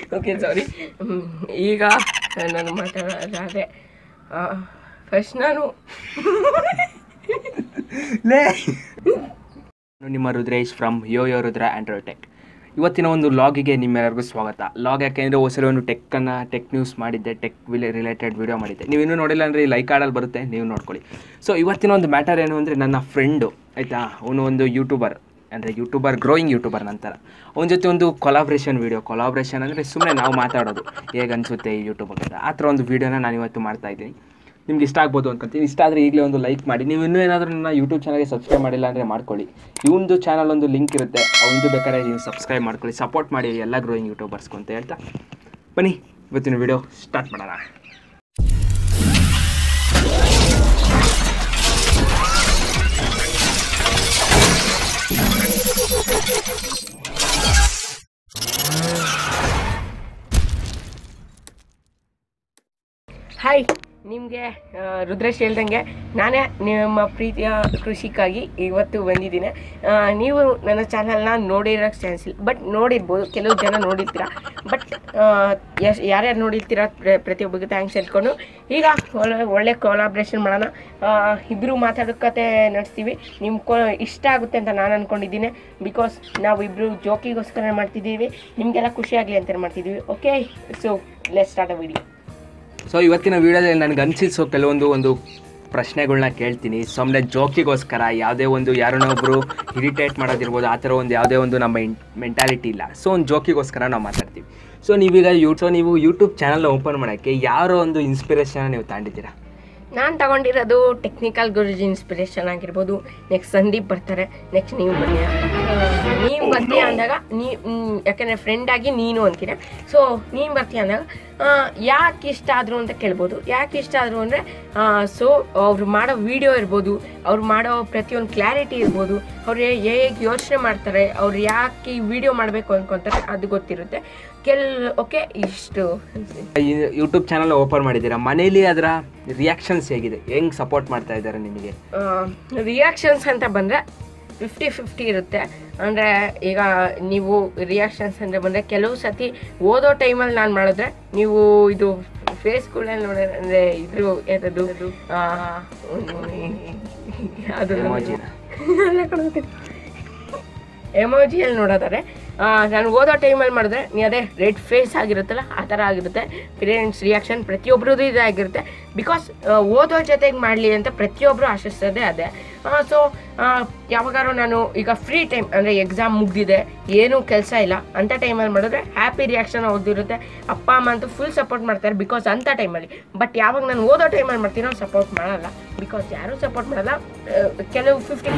Okay sorry ಈಗ ನಾನು ಮಾತಾಡೋದಾದರೆ first ನಾನು ನಾನು ನಿಮ್ಮ Rudresh from yo yo Rudra Androtech ಇವತ್ತಿನ ಒಂದು ಲಾಗಿಗೆ ನಿಮ್ಮೆಲ್ಲರಿಗೂ ಸ್ವಾಗತ ಲಾಗ್ ಯಾಕೆಂದರೆ ಹೊಸರಿ ಒಂದು ಟೆಕ್ಕನ್ನು ಟೆಕ್ ನ್ಯೂಸ್ ಮಾಡಿದ್ದೆ ಟೆಕ್ ವಿಲೆ ರಿಲೇಟೆಡ್ ವಿಡಿಯೋ ಮಾಡಿದ್ದೆ ನೀವು ಇನ್ನೂ ನೋಡಿಲ್ಲ ಅಂದರೆ ಈ ಲೈಕ್ ಆಡಲ್ಲಿ ಬರುತ್ತೆ ನೀವು ನೋಡ್ಕೊಳ್ಳಿ ಸೊ ಇವತ್ತಿನ ಒಂದು ಮ್ಯಾಟರ್ ಏನು ಅಂದರೆ ನನ್ನ ಫ್ರೆಂಡು ಆಯಿತಾ ಅವನು ಒಂದು ಯೂಟ್ಯೂಬರ್ ಅಂದರೆ ಯೂಟ್ಯೂಬರ್ ಗ್ರೋಯಿಂಗ್ ಯೂಟ್ಯೂಬರ್ ನಂತರ ಅವನ ಜೊತೆ ಒಂದು ಕೊಲಾಬ್ರೇಷನ್ ವೀಡಿಯೋ ಕೊಲಾಬ್ರೇಷನ್ ಅಂದರೆ ಸುಮ್ಮನೆ ನಾವು ಮಾತಾಡೋದು ಹೇಗೆ ಅನಿಸುತ್ತೆ ಈ ಯೂಟ್ಯೂಬ್ ಅಂತ ಆ ಥರ ಒಂದು ವೀಡಿಯೋನ ನಾನು ಇವತ್ತು ಮಾಡ್ತಾ ಇದ್ದೀನಿ ನಿಮ್ಗೆ ಇಷ್ಟ ಆಗ್ಬೋದು ಅನ್ಕೊಂತೀನಿ ಇಷ್ಟ ಆದರೆ ಈಗಲೇ ಒಂದು ಲೈಕ್ ಮಾಡಿ ನೀವು ಇನ್ನೂ ಏನಾದರೂ ನನ್ನ ಯೂಟ್ಯೂಬ್ ಚಾನಲ್ಗೆ ಸಬ್ಸ್ಕ್ರೈಬ್ ಮಾಡಿಲ್ಲ ಅಂದರೆ ಮಾಡ್ಕೊಳ್ಳಿ ಇವಂದು ಚಾನಲ್ ಒಂದು ಲಿಂಕ್ ಇರುತ್ತೆ ಅವನದು ಬೇಕಾದ್ರೆ ನೀವು ಸಬ್ಸ್ಕ್ರೈಬ್ ಮಾಡ್ಕೊಳ್ಳಿ ಸಪೋರ್ಟ್ ಮಾಡಿ ಎಲ್ಲ ಗ್ರೋಯಿಂಗ್ ಯೂಟ್ಯೂಬರ್ಸ್ಗೂ ಅಂತ ಹೇಳ್ತಾ ಬನ್ನಿ ಇವತ್ತಿನ ವಿಡಿಯೋ ಸ್ಟಾರ್ಟ್ ಮಾಡೋಣ ಹಾಯ್ ನಿಮಗೆ ರುದ್ರೇಶ್ ಹೇಳ್ದಂಗೆ ನಾನೇ ನಿಮ್ಮ ಪ್ರೀತಿಯ ಕೃಷಿಕಾಗಿ ಇವತ್ತು ಬಂದಿದ್ದೀನಿ ಆ, ನೀವು ನನ್ನ ಚಾನಲ್ನ ನೋಡಿರೋಕ್ಕೆ ಚಾನ್ಸ್ ಇಲ್ಲ ಬಟ್ ನೋಡಿರ್ಬೋದು ಕೆಲವು ಜನ ನೋಡಿರ್ತೀರ ಬಟ್ ಎಸ್ ಯಾರ್ಯಾರು ನೋಡಿರ್ತೀರ ಪ್ರ- ಪ್ರತಿಯೊಬ್ಬರಿಗೆ ಥ್ಯಾಂಕ್ಸ್ ಹೇಳ್ಕೊಂಡು ಈಗ ಒಳ್ಳೆ ಒಳ್ಳೆ ಕೊಲಾಬ್ರೇಷನ್ ಮಾಡೋಣ ಇಬ್ಬರು ಮಾತಾಡೋಕತೆ ನಡೆಸ್ತೀವಿ ನಿಮ್ಮ ಕೊ ಇಷ್ಟ ಆಗುತ್ತೆ ಅಂತ ನಾನು ಅಂದ್ಕೊಂಡಿದ್ದೀನಿ ಬಿಕಾಸ್ ನಾವು ಇಬ್ಬರು ಜೋಕಿಗೋಸ್ಕರ ಮಾಡ್ತಿದ್ದೀವಿ ನಿಮಗೆಲ್ಲ ಖುಷಿ ಆಗಲಿ ಅಂತ ಮಾಡ್ತಿದ್ದೀವಿ okay so let start a video so ಇವತ್ತಿನ ವೀಡಿಯೋದಲ್ಲಿ ನನಗೆ ಅನಿಸಿಸೋ ಕೆಲವೊಂದು ಒಂದು ಪ್ರಶ್ನೆಗಳನ್ನ ಕೇಳ್ತೀನಿ ಸುಮ್ಮನೆ ಜೋಕಿಗೋಸ್ಕರ ಯಾವುದೇ ಒಂದು ಯಾರನ್ನೋ ಒಬ್ಬರು ಇರಿಟೇಟ್ ಮಾಡೋದಿರ್ಬೋದು ಆ ಥರ ಒಂದು ಯಾವುದೇ ಒಂದು ನಮ್ಮ ಮೆಂಟಾಲಿಟಿ ಇಲ್ಲ ಸೊ ಒಂದು ಜೋಕಿಗೋಸ್ಕರ ನಾವು ಮಾತಾಡ್ತೀವಿ ಸೊ ನೀವೀಗ ಯೂ ಸೊ ನೀವು ಯೂಟ್ಯೂಬ್ ಚಾನಲ್ನ ಓಪನ್ ಮಾಡೋಕ್ಕೆ ಯಾರೋ ಒಂದು ಇನ್ಸ್ಪಿರೇಷನ್ ನೀವು ತಾಂಡಿದ್ದೀರಾ ನಾನು ತಗೊಂಡಿರೋದು ಟೆಕ್ನಿಕಲ್ ಗುರುಜಿ ಇನ್ಸ್ಪಿರೇಷನ್ ಆಗಿರ್ಬೋದು ನೆಕ್ಸ್ಟ್ ಸಂದೀಪ್ ಬರ್ತಾರೆ ನೆಕ್ಸ್ಟ್ ನೀವು ಬರ್ತೀರ ನೀವು ಬರ್ತೀಯ ಅಂದಾಗ ನೀ ಮ್, ಯಾಕಂದರೆ ಫ್ರೆಂಡ್ ಆಗಿ ನೀನು ಅಂತೀರ ಸೊ ನೀನು ಬರ್ತೀಯ ಅಂದಾಗ ಯಾಕೆ ಇಷ್ಟ ಆದರು ಅಂತ ಕೇಳ್ಬೋದು ಯಾಕೆ ಇಷ್ಟ ಆದರು ಅಂದರೆ ಸೊ ಅವ್ರು ಮಾಡೋ ವಿಡಿಯೋ ಇರ್ಬೋದು ಅವ್ರು ಮಾಡೋ ಪ್ರತಿಯೊಂದು ಕ್ಲಾರಿಟಿ ಇರ್ಬೋದು ಅವ್ರು ಹೇಗೆ ಯೋಚನೆ ಮಾಡ್ತಾರೆ ಅವ್ರು ಯಾಕೆ ಈ ವಿಡಿಯೋ ಮಾಡಬೇಕು ಅಂದ್ಕೊತಾರೆ ಅದು ಗೊತ್ತಿರುತ್ತೆ ಕೆಲ್ ಓಕೆ ಇಷ್ಟು ಯೂಟ್ಯೂಬ್ ಚಾನಲ್ ಓಪನ್ ಮಾಡಿದ್ದೀರಾ ಮನೇಲಿ ಅದರ ರಿಯಾಕ್ಷನ್ಸ್ ಹೇಗಿದೆ ಹೆಂಗೆ ಸಪೋರ್ಟ್ ಮಾಡ್ತಾ ಇದ್ದಾರೆ ನಿಮಗೆ ರಿಯಾಕ್ಷನ್ಸ್ ಅಂತ ಬಂದರೆ ಫಿಫ್ಟಿ ಫಿಫ್ಟಿ ಇರುತ್ತೆ ಅಂದರೆ ಈಗ ನೀವು ರಿಯಾಕ್ಷನ್ಸ್ ಅಂದರೆ ಬಂದರೆ ಕೆಲವು ಸತಿ ಓದೋ ಟೈಮಲ್ಲಿ ನಾನು ಮಾಡಿದ್ರೆ ನೀವು ಇದು ಫೇಸ್ಗಳಲ್ಲಿ ನೋಡಿದ್ರೆ ಅಂದರೆ ಇದ್ರ ಯಾವ್ದು ಅದು Emoji ನ? ಎಮೋಜಿಯಲ್ಲಿ ನೋಡೋದಾದ್ರೆ ಆ, ನಾನು ಓದೋ ಟೈಮಲ್ಲಿ ಮಾಡಿದ್ರೆ ನೀ ಅದೇ ರೆಡ್ ಫೇಸ್ ಆಗಿರುತ್ತಲ್ಲ ಆ ಥರ ಆಗಿರುತ್ತೆ ಪೇರೆಂಟ್ಸ್ ರಿಯಾಕ್ಷನ್ ಪ್ರತಿಯೊಬ್ಬರದ್ದು ಇದಾಗಿರುತ್ತೆ ಬಿಕಾಸ್ ಓದೋ ಜೊತೆಗೆ ಮಾಡಲಿ ಅಂತ ಪ್ರತಿಯೊಬ್ಬರು ಆಶಿಸ್ತದೆ ಅದೇ ಸೊ ಯಾವಾಗಾರು ನಾನು ಈಗ ಫ್ರೀ ಟೈಮ್ ಅಂದರೆ ಎಕ್ಸಾಮ್ ಮುಗ್ದಿದೆ ಏನೂ ಕೆಲಸ ಇಲ್ಲ ಅಂಥ ಟೈಮಲ್ಲಿ ಮಾಡಿದ್ರೆ ಹ್ಯಾಪಿ ರಿಯಾಕ್ಷನ್ ಅವ್ರದ್ದಿರುತ್ತೆ ಅಪ್ಪ ಅಮ್ಮ ಅಂತೂ ಫುಲ್ ಸಪೋರ್ಟ್ ಮಾಡ್ತಾರೆ ಬಿಕಾಸ್ ಅಂಥ ಟೈಮಲ್ಲಿ ಬಟ್ ಯಾವಾಗ ನಾನು ಓದೋ ಟೈಮಲ್ಲಿ ಮಾಡ್ತೀನೋ ಸಪೋರ್ಟ್ ಮಾಡಲ್ಲ ಬಿಕಾಸ್ ಯಾರೂ ಸಪೋರ್ಟ್ ಮಾಡಲ್ಲ ಆ, ಕೆಲವು ಫಿಫ್ಟಿ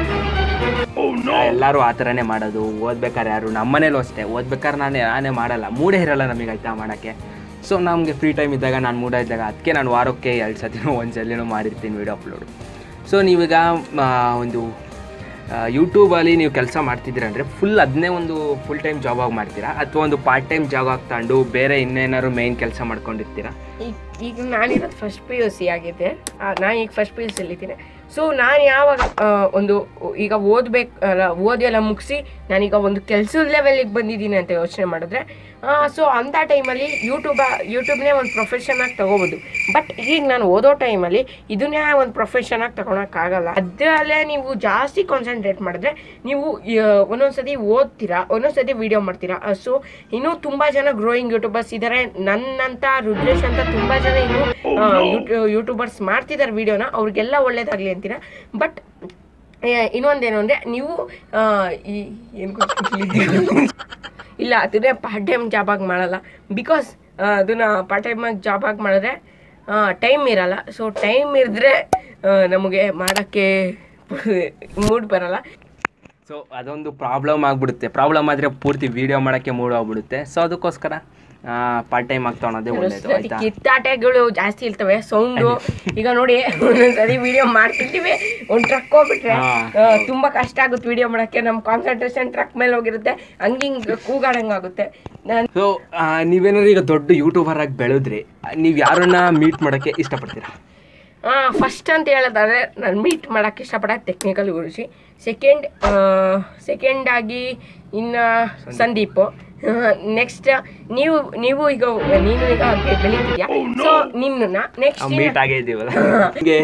ಎಲ್ಲರೂ ಆ ಥರನೇ ಮಾಡೋದು ಓದ್ಬೇಕಾದ್ರೆ ಯಾರು ನಮ್ಮನೇಲೂ ಅಷ್ಟೇ ಓದ್ಬೇಕಾದ್ರೆ ನಾನೇ ನಾನೇ ಮಾಡಲ್ಲ ಮೂಡೇ ಇರಲ್ಲ ನಮಗೆ ಆಯ್ತಾ ಮಾಡೋಕ್ಕೆ ಸೊ ನಮಗೆ ಫ್ರೀ ಟೈಮ್ ಇದ್ದಾಗ ನಾನು ಮೂಡ ಇದ್ದಾಗ ಅದಕ್ಕೆ ನಾನು ವಾರಕ್ಕೆ ಎರಡು ಸತಿನೋ ಒಂದು ಸಲಿನೋ ಮಾಡಿರ್ತೀನಿ ವೀಡಿಯೋ ಅಪ್ಲೋಡು ಸೊ ನೀವೀಗ ಆ, ಒಂದು ಯೂಟ್ಯೂಬಲ್ಲಿ ನೀವು ಕೆಲಸ ಮಾಡ್ತಿದ್ದೀರ ಅಂದರೆ ಫುಲ್ ಅದನ್ನೇ ಒಂದು ಫುಲ್ ಟೈಮ್ ಜಾಬ್ ಆಗಿ ಮಾಡ್ತೀರಾ ಅಥವಾ ಒಂದು ಪಾರ್ಟ್ ಟೈಮ್ ಜಾಬ್ ಆಗಿ ತಗೊಂಡು ಬೇರೆ ಇನ್ನೇನಾದ್ರು ಮೇಯ್ನ್ ಕೆಲಸ ಮಾಡ್ಕೊಂಡಿರ್ತೀರಾ ಈಗ ಈಗ ನಾನಿರೋದು ಫಸ್ಟ್ ಪಿ ಯು ಸಿ ಆಗಿದೆ ನಾನು ಈಗ ಫಸ್ಟ್ ಪಿ ಯು ಸಿ ಇದ್ದೀನಿ ಸೊ ನಾನು ಯಾವಾಗ ಆ, ಒಂದು ಈಗ ಓದ್ಬೇಕು ಅಲ್ಲ ಓದಿ ಎಲ್ಲ ಮುಗಿಸಿ ನಾನೀಗ ಒಂದು ಕೆಲಸದ ಲೆವೆಲಿಗೆ ಬಂದಿದ್ದೀನಿ ಅಂತ ಯೋಚನೆ ಮಾಡಿದ್ರೆ ಸೊ ಅಂಥ ಟೈಮಲ್ಲಿ ಯೂಟ್ಯೂಬ ಯೂಟ್ಯೂಬ್ನೇ ಒಂದು ಪ್ರೊಫೆಷನ್ ಆಗಿ ತಗೋಬೋದು ಬಟ್ ಈಗ ನಾನು ಓದೋ ಟೈಮಲ್ಲಿ ಇದನ್ನೇ ಒಂದು ಪ್ರೊಫೆಷನ್ ಆಗಿ ತಗೊಳಕ್ಕಾಗಲ್ಲ ಅದರಲ್ಲೇ ನೀವು ಜಾಸ್ತಿ ಕಾನ್ಸಂಟ್ರೇಟ್ ಮಾಡಿದ್ರೆ ನೀವು ಆ, ಒಂದೊಂದ್ಸತಿ ಓದ್ತೀರಾ ಒಂದೊಂದ್ಸತಿ ವಿಡಿಯೋ ಮಾಡ್ತೀರಾ ಸೊ ಇನ್ನೂ ತುಂಬ ಜನ ಗ್ರೋಯಿಂಗ್ ಯೂಟ್ಯೂಬರ್ಸ್ ಇದ್ದಾರೆ ನನ್ನಂತ ರುದ್ರೇಶ್ ಅಂತ ತುಂಬ ಜನ ಇನ್ನೂ ಯೂಟ್ಯೂಬರ್ಸ್ ಮಾಡ್ತಿದ್ದಾರೆ ವಿಡಿಯೋನ ಅವ್ರಿಗೆಲ್ಲ ಒಳ್ಳೇದಾಗಲಿ ಅಂತೀರಾ ಬಟ್ ಇನ್ನೊಂದೇನು ಅಂದರೆ ನೀವು ಆ, ಈ ಏನು ಇಲ್ಲ ಅದನ್ನೇ ಪಾರ್ಟ್ ಟೈಮ್ ಜಾಬಾಗಿ ಮಾಡಲ್ಲ ಬಿಕಾಸ್ ಅದನ್ನು ಪಾರ್ಟ್ ಟೈಮಾಗಿ ಜಾಬಾಗಿ ಮಾಡಿದ್ರೆ ಟೈಮ್ ಇರಲ್ಲ ಸೊ ಟೈಮ್ ಇದ್ದರೆ ನಮಗೆ ಮಾಡೋಕ್ಕೆ ಮೂಡ್ ಬರಲ್ಲ ಸೊ ಅದೊಂದು ಪ್ರಾಬ್ಲಮ್ ಆಗಿಬಿಡುತ್ತೆ ಪ್ರಾಬ್ಲಮ್ ಆದರೆ ಪೂರ್ತಿ ವೀಡಿಯೋ ಮಾಡೋಕ್ಕೆ ಮೂಡ್ ಆಗ್ಬಿಡುತ್ತೆ ಸೊ ಅದಕ್ಕೋಸ್ಕರ ಪಾರ್ಟ್ ಟೈಮ್ ಆಗ್ತಾ ಅನ್ನೋದೇ ಒಳ್ಳೇದು ಆಯ್ತಾ ಕಿತ್ತಾಟಗಳು ಜಾಸ್ತಿ ಇರ್ತವೆ ಸೌಂಡು ಈಗ ನೋಡಿ ಒಂದೊಂದ್ಸರಿ ವಿಡಿಯೋ ಮಾಡ್ತಿರ್ತೀವಿ ಒಂದು ಟ್ರಕ್ ಹೋಗ್ಬಿಟ್ರೆ ಹಾ. ಆ, ತುಂಬಾ ಕಷ್ಟ ಆಗುತ್ತೆ ವಿಡಿಯೋ ಮಾಡಕ್ಕೆ ನಮ್ಮ ಕಾನ್ಸಂಟ್ರೇಷನ್ ಟ್ರಕ್ ಮೇಲೆ ಹೋಗಿರುತ್ತೆ ಹಂಗಿಂಗ್ ಕೂಗಾಡಂಗಾಗುತ್ತೆ ನಾನು ಸೊ ನೀವೇನಾದ್ರು ಈಗ ದೊಡ್ಡ ಯೂಟ್ಯೂಬರ್ ಆಗಿ ಬೆಳೆದ್ರಿ ನೀವು ಯಾರನ್ನ ಮೀಟ್ ಮಾಡೋಕ್ಕೆ ಇಷ್ಟಪಡ್ತೀರಾ ಫಸ್ಟ್ ಅಂತ ಹೇಳೋದಾದ್ರೆ ನಾನು ಮೀಟ್ ಮಾಡೋಕ್ಕೆ ಇಷ್ಟಪಡೋದು ಟೆಕ್ನಿಕಲ್ ಗುರುಜಿ ಸೆಕೆಂಡ್ ಸೆಕೆಂಡ್ ಆಗಿ ಇನ್ನು ಸಂದೀಪು ನೆಕ್ಸ್ಟ್ ನೀವು ನೀವು ಈಗ ನೀನು ಈಗ ಬೆಳೀತಿದ್ಯಾ ಸೊ ನಿನ್ನ ನೆಕ್ಸ್ಟ್ ಮೀಟ್ ಆಗೇ ಇದೀವಲ್ಲ ನಿಮಗೆ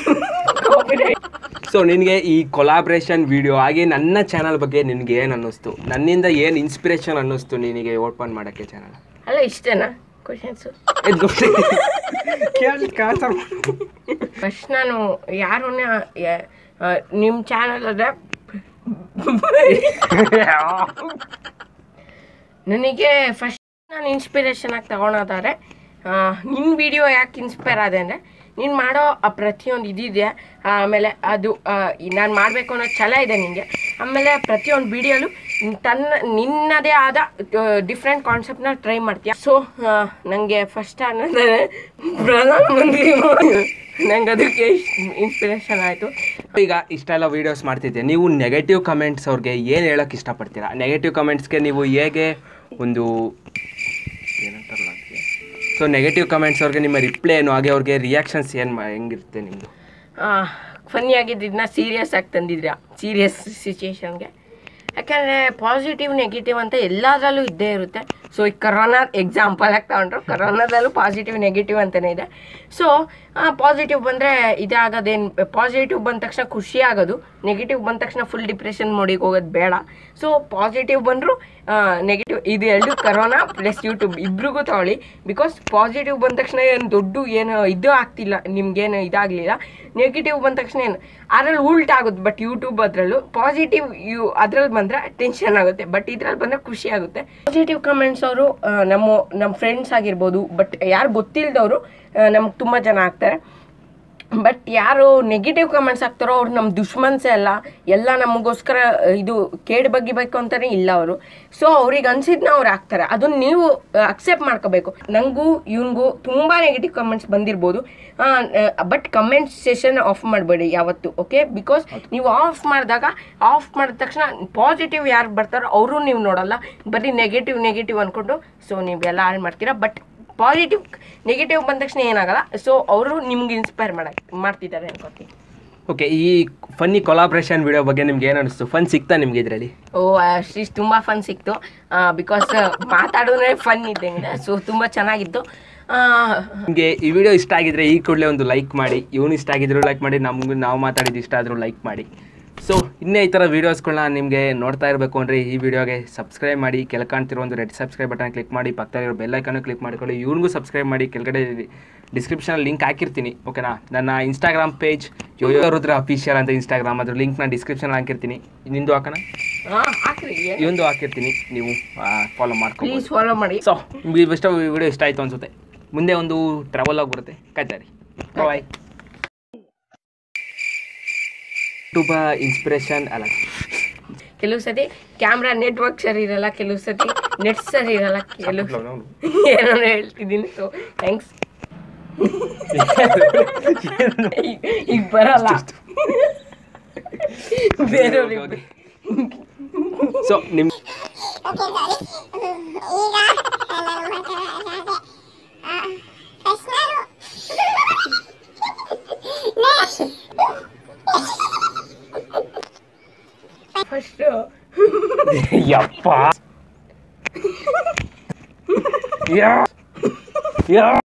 ಸೊ ನಿನಗೆ ಈ ಕೊಲಾಬ್ರೇಷನ್ ವಿಡಿಯೋ ಹಾಗೆ ನನ್ನ ಚಾನಲ್ ಬಗ್ಗೆ ನಿನಗೆ ಏನು ಅನ್ನಿಸ್ತು ನನ್ನಿಂದ ಏನು ಇನ್ಸ್ಪಿರೇಷನ್ ಅನ್ನಿಸ್ತು ನಿನಗೆ ಓಪನ್ ಮಾಡೋಕ್ಕೆ ಚಾನಲ್ ಅಲ್ಲ ಇಷ್ಟೇನಾ ಕ್ವಶನ್ಸು ಫಸ್ಟ್ ನಾನು ಯಾರನ್ನ ನಿಮ್ಮ ಚಾನಲ್ ಅದ ನನಗೆ ಫಸ್ಟ್ ನಾನು ಇನ್ಸ್ಪಿರೇಷನ್ ಆಗಿ ತಗೊಳೋದಾದ್ರೆ ನಿನ್ನ ವಿಡಿಯೋ ಯಾಕೆ ಇನ್ಸ್ಪೈರ್ ಆದೆ ಅಂದರೆ ನೀನು ಮಾಡೋ ಆ ಪ್ರತಿಯೊಂದು ಇದಿದೆ ಆಮೇಲೆ ಅದು ನಾನು ಮಾಡಬೇಕು ಅನ್ನೋ ಛಲ ಇದೆ ನಿನಗೆ ಆಮೇಲೆ ಪ್ರತಿಯೊಂದು ವಿಡಿಯೋಲು ತನ್ನ ನಿನ್ನದೇ ಆದ ಡಿಫ್ರೆಂಟ್ ಕಾನ್ಸೆಪ್ಟ್ನ ಟ್ರೈ ಮಾಡ್ತೀಯ ಸೊ ನನಗೆ ಫಸ್ಟ್ ಅನ್ನೋದಾದ್ರೆ ಪ್ರಧಾನಮಂತ್ರಿ ನಂಗೆ ಅದಕ್ಕೆ ಇನ್ಸ್ಪಿರೇಷನ್ ಆಯಿತು ಈಗ ಇಷ್ಟೆಲ್ಲ ವೀಡಿಯೋಸ್ ಮಾಡ್ತಿದ್ದೆ ನೀವು ನೆಗೆಟಿವ್ ಕಮೆಂಟ್ಸ್ ಅವ್ರಿಗೆ ಏನು ಹೇಳೋಕ್ಕೆ ಇಷ್ಟಪಡ್ತೀರಾ ನೆಗೆಟಿವ್ ಕಮೆಂಟ್ಸ್ಗೆ ನೀವು ಹೇಗೆ ಒಂದು ಏನಂತಾರಲ್ಲ ಸೊ ನೆಗೆಟಿವ್ ಕಮೆಂಟ್ಸ್ ಅವ್ರಿಗೆ ನಿಮ್ಮ ರಿಪ್ಲೈ ಏನು ಹಾಗೆ ಅವ್ರಿಗೆ ರಿಯಾಕ್ಷನ್ಸ್ ಏನು ಹೆಂಗಿರುತ್ತೆ ನಿಮ್ಮದು ಫನ್ನಿ ಆಗಿದ್ದನ್ನ ಸೀರಿಯಸ್ ಆಗಿ ತಂದಿದ್ರಾ ಸೀರಿಯಸ್ ಸಿಚುಯೇಷನ್ಗೆ ಯಾಕಂದರೆ ಪಾಸಿಟಿವ್ ನೆಗೆಟಿವ್ ಅಂತ ಎಲ್ಲದರಲ್ಲೂ ಇದ್ದೇ ಇರುತ್ತೆ ಸೊ ಈ ಕರೋನಾ ಎಕ್ಸಾಂಪಲ್ ಆಗಿ ತಗೊಂಡ್ರು ಕರೋನಾದಲ್ಲೂ ಪಾಸಿಟಿವ್ ನೆಗೆಟಿವ್ ಅಂತಲೇ ಇದೆ ಸೊ ಪಾಸಿಟಿವ್ ಬಂದರೆ ಇದಾಗೋದೇನು ಪಾಸಿಟಿವ್ ಬಂದ ತಕ್ಷಣ ಖುಷಿ ಆಗೋದು ನೆಗೆಟಿವ್ ಬಂದ ತಕ್ಷಣ ಫುಲ್ ಡಿಪ್ರೆಷನ್ ಮೋಡಿಗೆ ಹೋಗೋದು ಬೇಡ ಸೊ ಪಾಸಿಟಿವ್ ಬಂದರೂ ನೆಗೆಟಿವ್ ಇದು ಎರಡು ಕರೋನಾ ಪ್ಲಸ್ ಯೂಟ್ಯೂಬ್ ಇಬ್ರಿಗೂ ತಗೊಳ್ಳಿ ಬಿಕಾಸ್ ಪಾಸಿಟಿವ್ ಬಂದ ತಕ್ಷಣ ಏನು ದೊಡ್ಡ ಏನು ಇದು ಆಗ್ತಿಲ್ಲ ನಿಮ್ಗೇನು ಇದಾಗಲಿಲ್ಲ ನೆಗೆಟಿವ್ ಬಂದ ತಕ್ಷಣ ಏನು ಅದ್ರಲ್ಲಿ ಉಲ್ಟ್ ಆಗುತ್ತೆ ಬಟ್ ಯೂಟ್ಯೂಬ್ ಅದರಲ್ಲೂ ಪಾಸಿಟಿವ್ ಯು ಅದ್ರಲ್ಲಿ ಬಂದರೆ ಟೆನ್ಷನ್ ಆಗುತ್ತೆ ಬಟ್ ಇದ್ರಲ್ಲಿ ಬಂದರೆ ಖುಷಿ ಆಗುತ್ತೆ ಪಾಸಿಟಿವ್ ಕಮೆಂಟ್ಸ್ ಅವರು ನಮ್ಮ ನಮ್ಮ ಫ್ರೆಂಡ್ಸ್ ಆಗಿರ್ಬೋದು ಬಟ್ ಯಾರು ಗೊತ್ತಿಲ್ಲದವರು ನಮ್ಗೆ ತುಂಬ ಜನ ಆಗ್ತಾರೆ ಬಟ್ ಯಾರು ನೆಗೆಟಿವ್ ಕಮೆಂಟ್ಸ್ ಹಾಕ್ತಾರೋ ಅವ್ರು ನಮ್ಮ ದುಶ್ಮನ್ಸೇ ಅಲ್ಲ ಎಲ್ಲ ನಮಗೋಸ್ಕರ ಇದು ಕೇಡು ಬಗ್ಗಿಬೇಕು ಅಂತಲೇ ಇಲ್ಲ ಅವರು ಸೊ ಅವ್ರಿಗೆ ಅನ್ಸಿದ್ನ ಅವ್ರು ಹಾಕ್ತಾರೆ ಅದನ್ನ ನೀವು ಅಕ್ಸೆಪ್ಟ್ ಮಾಡ್ಕೋಬೇಕು ನನಗೂ ಇವನಿಗೂ ತುಂಬ ನೆಗೆಟಿವ್ ಕಮೆಂಟ್ಸ್ ಬಂದಿರ್ಬೋದು ಬಟ್ ಕಮೆಂಟ್ ಸೆಷನ್ ಆಫ್ ಮಾಡಬೇಡಿ ಯಾವತ್ತು ಓಕೆ ಬಿಕಾಸ್ ನೀವು ಆಫ್ ಮಾಡಿದಾಗ ಆಫ್ ಮಾಡಿದ ತಕ್ಷಣ ಪಾಸಿಟಿವ್ ಯಾರು ಬರ್ತಾರೋ ಅವರು ನೀವು ನೋಡಲ್ಲ ಬರೀ ನೆಗೆಟಿವ್ ನೆಗೆಟಿವ್ ಅಂದ್ಕೊಂಡು ಸೊ ನೀವೆಲ್ಲ ಹಾಳು ಮಾಡ್ತೀರಾ ಬಟ್ ಪಾಸಿಟಿವ್ ನೆಗೆಟಿವ್ ಬಂದ ತಕ್ಷಣ ಏನಾಗಲ್ಲ ಸೊ ಅವರು ನಿಮ್ಗೆ ಇನ್ಸ್ಪೈರ್ ಮಾಡಕ್ ಮಾಡ್ತಿದ್ದಾರೆ ಅನ್ಕೋತೀನಿ ಓಕೆ ಈ ಫನ್ನಿ ಕೊಲಾಬ್ರೇಷನ್ ವಿಡಿಯೋ ಬಗ್ಗೆ ನಿಮ್ಗೆ ಏನು ಅನಿಸ್ತು ಫನ್ ಸಿಗ್ತಾ ನಿಮ್ಗೆ ಇದರಲ್ಲಿ ಓ ಅಷ್ಟಿಷ್ಟು ತುಂಬ ಫನ್ ಸಿಕ್ತು ಬಿಕಾಸ್ ಮಾತಾಡೋದ್ರೆ ಫನ್ ಇದ್ದಂಗೆ ಸೊ ತುಂಬ ಚೆನ್ನಾಗಿತ್ತು ಆ, ನಿಮಗೆ ಈ ವಿಡಿಯೋ ಇಷ್ಟ ಆಗಿದ್ರೆ ಈ ಕೂಡಲೇ ಒಂದು ಲೈಕ್ ಮಾಡಿ ಇವನು ಇಷ್ಟ ಆಗಿದ್ರು ಲೈಕ್ ಮಾಡಿ ನಮ್ಗೆ ನಾವು ಮಾತಾಡಿದ್ದು ಇಷ್ಟ ಆದರೂ ಲೈಕ್ ಮಾಡಿ ಸೊ ಇನ್ನೇ ಈ ಥರ ವೀಡಿಯೋಸ್ಗಳನ್ನ ನಿಮಗೆ ನೋಡ್ತಾ ಇರಬೇಕು ಅಂದರೆ ಈ ವಿಡಿಯೋಗೆ ಸಬ್ಸ್ಕ್ರೈಬ್ ಮಾಡಿ ಕೆಲ ಕಾಣ್ತಿರೋ ಒಂದು ರೆಡ್ ಸಬ್ಸ್ಕ್ರೈಬ್ ಬಟನ್ ಕ್ಲಿಕ್ ಮಾಡಿ ಪಕ್ಕದಲ್ಲಿರೋ ಬೆಲ್ಲೈಕನ್ನು ಕ್ಲಿಕ್ ಮಾಡಿಕೊಳ್ಳಿ ಇವ್ನಿಗೂ ಸಬ್ಸ್ಕ್ರೈಬ್ ಮಾಡಿ ಕೆಳಗಡೆ ಡಿಸ್ಕ್ರಿಪ್ಷನಲ್ಲಿ ಲಿಂಕ್ ಹಾಕಿರ್ತೀನಿ ಓಕೆನಾ ನನ್ನ Instagram page yoyo Rudra official ಅಂತ ಇನ್ಸ್ಟಾಗ್ರಾಮ್ ಅದ್ರ ಲಿಂಕ್ ನಾನು ಡಿಸ್ಕ್ರಿಪ್ಷನಲ್ಲಿ ಹಾಕಿರ್ತೀನಿ ನಿಂದು ಹಾಕೋಣ ಆ, ಹಾಕ್ರಿ ಇವಂದು ಹಾಕಿರ್ತೀನಿ ನೀವು ಫಾಲೋ ಮಾಡ್ಕೊಂಡು ಪ್ಲೀಸ್ ಫಾಲೋ ಮಾಡಿ ಸೊ ನಿಮ್ಗೆ ಇಷ್ಟ ವಿಡಿಯೋ ಇಷ್ಟ ಆಯಿತು ಅನ್ಸುತ್ತೆ ಮುಂದೆ ಒಂದು ಟ್ರಾವೆಲ್ ಆಗಿ ಬರುತ್ತೆ ಕಾಯ್ತಾರಿ ಬಾಯ್ ತುಂಬ ಇನ್ಸ್ಪಿರೇಷನ್ ಅಲ್ಲ ಕೆಲವು ಸತಿ ಕ್ಯಾಮ್ರಾ ನೆಟ್ವರ್ಕ್ ಸರಿ ಇರಲ್ಲ ಕೆಲವು ಸತಿ ನೆಟ್ ಸರಿ ಇರಲ್ಲ ಕೆಲವು ಏನೋ ಹೇಳ್ತಿದ್ದೀನಿ ಸೊ ಥ್ಯಾಂಕ್ಸ್ ಈಗ ಬರಲ್ಲ ಬೇರೆಯವ್ರಿಗೆ ಸೊ ನಿಮ್ಮ ಓಕೆ ಸರಿ ಈಗ ನಾನು ಮಾತಾಡೋದಾದ್ರೆ ಫಸ್ಟ್ ನಾನು ಫಸ್ಟ್ ಯಪ್ಪ ಯಾ ಯಾ